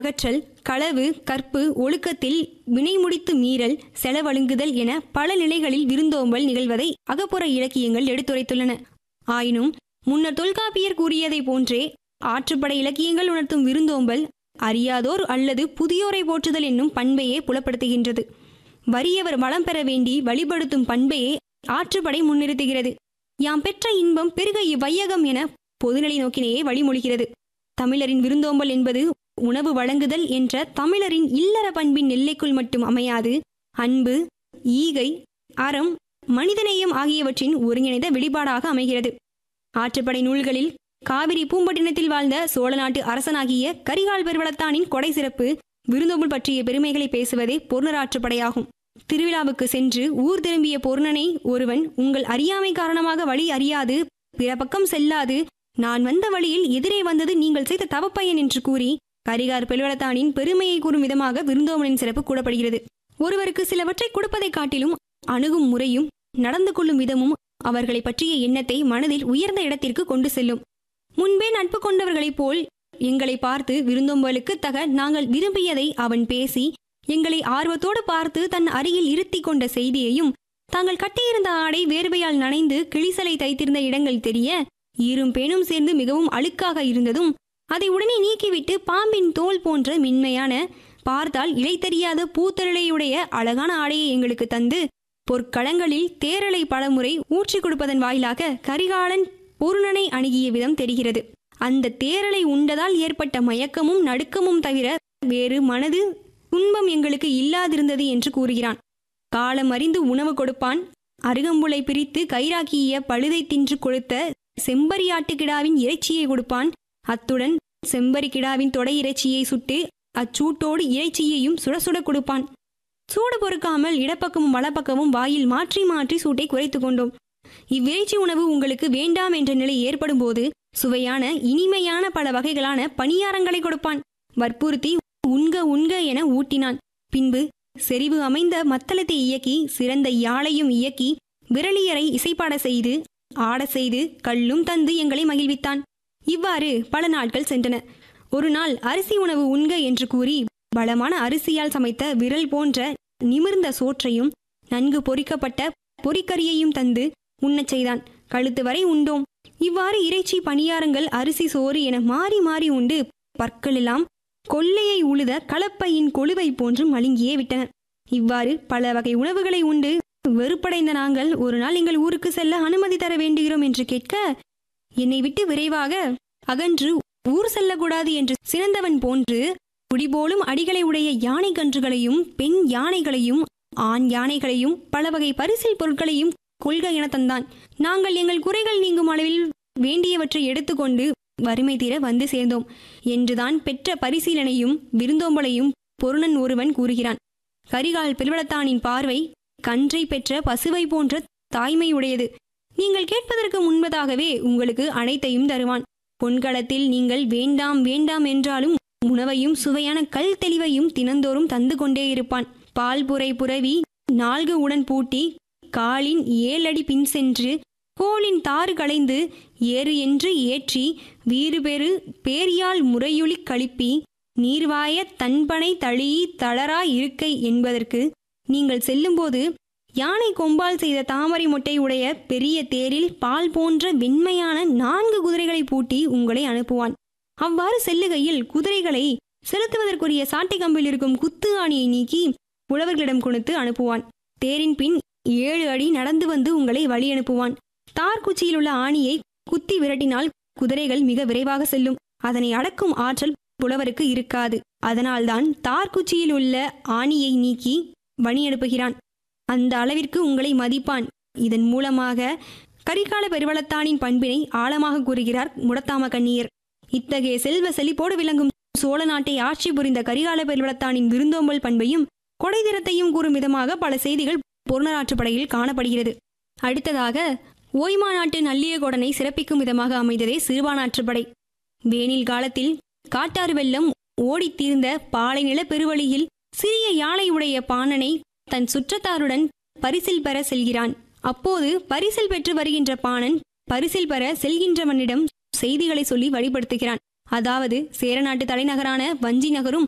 அகற்றல் களவு கற்பு ஒழுக்கத்தில் வினைமுடித்து மீறல் செலவழுங்குதல் என பல நிலைகளில் விருந்தோம்பல் நிகழ்வதை அகப்புற இலக்கியங்கள் எடுத்துரைத்துள்ளன ஆயினும் முன்னர் தொல்காப்பியர் கூறியதைப் போன்றே ஆற்றுப்படை இலக்கியங்கள் உணர்த்தும் விருந்தோம்பல் அறியாதோர் அல்லது புதியோரை போற்றுதல் என்னும் பண்பையே புலப்படுத்துகின்றது வறியவர் வளம் பெற வேண்டி வழிபடுத்தும் பண்பையே ஆற்றுப்படை முன்னிறுத்துகிறது யாம் பெற்ற இன்பம் பெருக இவ்வையகம் என பொதுநிலை நோக்கினையே வழிமொழிகிறது தமிழரின் விருந்தோம்பல் என்பது உணவு வழங்குதல் என்ற தமிழரின் இல்லற பண்பின் எல்லைக்குள் மட்டும் அமையாது அன்பு ஈகை அறம் மனிதநேயம் ஆகியவற்றின் ஒருங்கிணைந்த வெளிப்பாடாக அமைகிறது ஆற்றுப்படை நூல்களில் காவிரி பூம்பட்டினத்தில் வாழ்ந்த சோழ நாட்டு அரசனாகிய கரிகால் பெருவளத்தானின் கொடை சிறப்பு விருந்தோம்பல் பற்றிய பெருமைகளை பேசுவதே பொருணராற்றுப்படையாகும் திருவிழாவுக்கு சென்று ஊர் திரும்பிய பொருணனை ஒருவன் உங்கள் அறியாமை காரணமாக வழி அறியாது பிற பக்கம் செல்லாது நான் வந்த வழியில் எதிரே வந்தது நீங்கள் செய்த தவப்பயன் என்று கூறி கரிகார் பெருவளத்தானின் பெருமையை கூறும் விதமாக விருந்தோம்பலின் சிறப்பு கூறப்படுகிறது ஒருவருக்கு சிலவற்றை கொடுப்பதைக் காட்டிலும் அணுகும் முறையும் நடந்து கொள்ளும் விதமும் அவர்களை பற்றிய எண்ணத்தை மனதில் உயர்ந்த இடத்திற்கு கொண்டு செல்லும் முன்பே நட்பு கொண்டவர்களைப் போல் எங்களை பார்த்து விருந்தோம்பலுக்கு தக நாங்கள் விரும்பியதை அவன் பேசி எங்களை ஆர்வத்தோடு பார்த்து தன் அருகில் இருத்தி கொண்ட செய்தியையும் தாங்கள் கட்டியிருந்த ஆடை வேர்வையால் நனைந்து கிளிசலை தைத்திருந்த இடங்கள் தெரிய ஈரும் பேணும் சேர்ந்து மிகவும் அழுக்காக இருந்ததும் அதை உடனே நீக்கிவிட்டு பாம்பின் தோல் போன்ற மென்மையான பார்த்தால் இலை தெரியாத பூத்தரளையுடைய அழகான ஆடையை எங்களுக்கு தந்து பொற்களங்களில் தேரலை பலமுறை ஊற்றி கொடுப்பதன் வாயிலாக கரிகாலன் பொருணனை அணுகிய விதம் தெரிகிறது அந்த தேரலை உண்டதால் ஏற்பட்ட மயக்கமும் நடுக்கமும் தவிர வேறு மனது துன்பம் எங்களுக்கு இல்லாதிருந்தது என்று கூறுகிறான் காலம் அறிந்து உணவு கொடுப்பான் அருகம்புலை பிரித்து கைராக்கிய பழுதை தின்று கொடுத்த செம்பரியாட்டு கிடாவின் இறைச்சியை கொடுப்பான் அத்துடன் செம்பரி கிடாவின் தொடை இறைச்சியை சுட்டு அச்சூட்டோடு இறைச்சியையும் சுட சுட கொடுப்பான் சூடு பொறுக்காமல் இடப்பக்கமும் வலப்பக்கமும் வாயில் மாற்றி மாற்றி சூட்டை குறைத்து கொண்டோம் இவ்விறைச்சி உணவு உங்களுக்கு வேண்டாம் என்ற நிலை ஏற்படும் போது சுவையான இனிமையான பல வகைகளான பணியாரங்களை கொடுப்பான் வற்புறுத்தி உண்க உண்க என ஊட்டினான் பின்பு செறிவு அமைந்த மத்தளத்தை இயக்கி சிறந்த யாழையும் இயக்கி விரலியரை இசைப்பாட செய்து ஆட செய்து கல்லும் தந்து எங்களை மகிழ்வித்தான் இவ்வாறு பல நாட்கள் சென்றன ஒரு நாள் அரிசி உணவு உண்க என்று கூறி பலமான அரிசியால் சமைத்த விரல் போன்ற நிமிர்ந்த சோற்றையும் நன்கு பொரிக்கப்பட்ட பொரிக்கறியையும் தந்து உண்ணச் செய்தான் கழுத்து வரை உண்டோம் இவ்வாறு இறைச்சி பணியாரங்கள் அரிசி சோறு என மாறி மாறி உண்டு பற்களெல்லாம் கொள்ளையை உழுத கலப்பையின் கொழுவை போன்று மழுங்கியே விட்டன இவ்வாறு பல வகை உணவுகளை உண்டு வெறுப்படைந்த நாங்கள் ஒரு நாள் எங்கள் ஊருக்கு செல்ல அனுமதி தர வேண்டுகிறோம் என்று கேட்க என்னை விட்டு விரைவாக அகன்று ஊர் செல்லக்கூடாது என்று சிறந்தவன் போன்று குடிபோலும் அடிகளை உடைய யானை கன்றுகளையும் பெண் யானைகளையும் ஆண் யானைகளையும் பல வகை பரிசில் பொருட்களையும் கொள்க என தந்தான் நாங்கள் எங்கள் குறைகள் நீங்கும் அளவில் வேண்டியவற்றை எடுத்துக்கொண்டு வறுமை தீர வந்து சேர்ந்தோம் என்றுதான் பெற்ற பரிசீலனையும் விருந்தோம்பலையும் பொருணன் ஒருவன் கூறுகிறான் கரிகால் பெருவளத்தானின் பார்வை கன்றை பெற்ற பசுவை போன்ற தாய்மையுடையது நீங்கள் கேட்பதற்கு முன்பதாகவே உங்களுக்கு அனைத்தையும் தருவான் பொன்களத்தில் நீங்கள் வேண்டாம் வேண்டாம் என்றாலும் உணவையும் சுவையான கல் தெளிவையும் தினந்தோறும் தந்து கொண்டே இருப்பான் பால் புரை புரவி நான்கு உடன் பூட்டி காலின் ஏழடி பின் சென்று கோலின் தாறு களைந்து ஏறு என்று ஏற்றி வீறு பெறு பேரியால் முறையொலி கழிப்பி நீர்வாய தன்பனை தழியி தளரா இருக்கை என்பதற்கு நீங்கள் செல்லும்போது யானை கொம்பால் செய்த தாமரை மொட்டை உடைய பெரிய தேரில் பால் போன்ற வெண்மையான நான்கு குதிரைகளை பூட்டி உங்களை அனுப்புவான் அவ்வாறு செல்லுகையில் குதிரைகளை செலுத்துவதற்குரிய சாட்டை கம்பில் இருக்கும் குத்து ஆணியை நீக்கி புலவர்களிடம் கொடுத்து அனுப்புவான் தேரின் பின் ஏழு அடி நடந்து வந்து உங்களை வழி அனுப்புவான் தார் குச்சியில் உள்ள ஆணியை குத்தி விரட்டினால் குதிரைகள் மிக விரைவாக செல்லும் அதனை அடக்கும் ஆற்றல் புலவருக்கு இருக்காது அதனால்தான் தார் குச்சியில் உள்ள ஆணியை நீக்கி வழி அனுப்புகிறான் அந்த அளவிற்கு உங்களை மதிப்பான் இதன் மூலமாக கரிகால பெருவளத்தானின் பண்பினை ஆழமாக கூறுகிறார் முடத்தாம கண்ணியர் இத்தகைய செல்வ செழிப்போடு விளங்கும் சோழ நாட்டை ஆட்சி புரிந்த கரிகால பெருவளத்தானின் விருந்தோம்பல் பண்பையும் கொடைதிறத்தையும் கூறும் விதமாக பல செய்திகள் பொருணராற்றுப்படையில் காணப்படுகிறது அடுத்ததாக ஓய்மா நாட்டு நல்லியகோடனை சிறப்பிக்கும் விதமாக அமைந்ததே சிறுபானாற்றுப்படை வேனில் காலத்தில் காட்டாறு வெள்ளம் ஓடித் தீர்ந்த பாலை நில பெருவழியில் சிறிய யாழை உடைய பாணனை தன் சுற்றத்தாருடன் பரிசில் பெற செல்கிறான் அப்போது பரிசில் பெற்று வருகின்ற பாணன் பரிசில் பெற செல்கின்றவனிடம் செய்திகளை சொல்லி வழிபடுத்துகிறான் அதாவது சேரநாட்டு தலைநகரான வஞ்சி நகரும்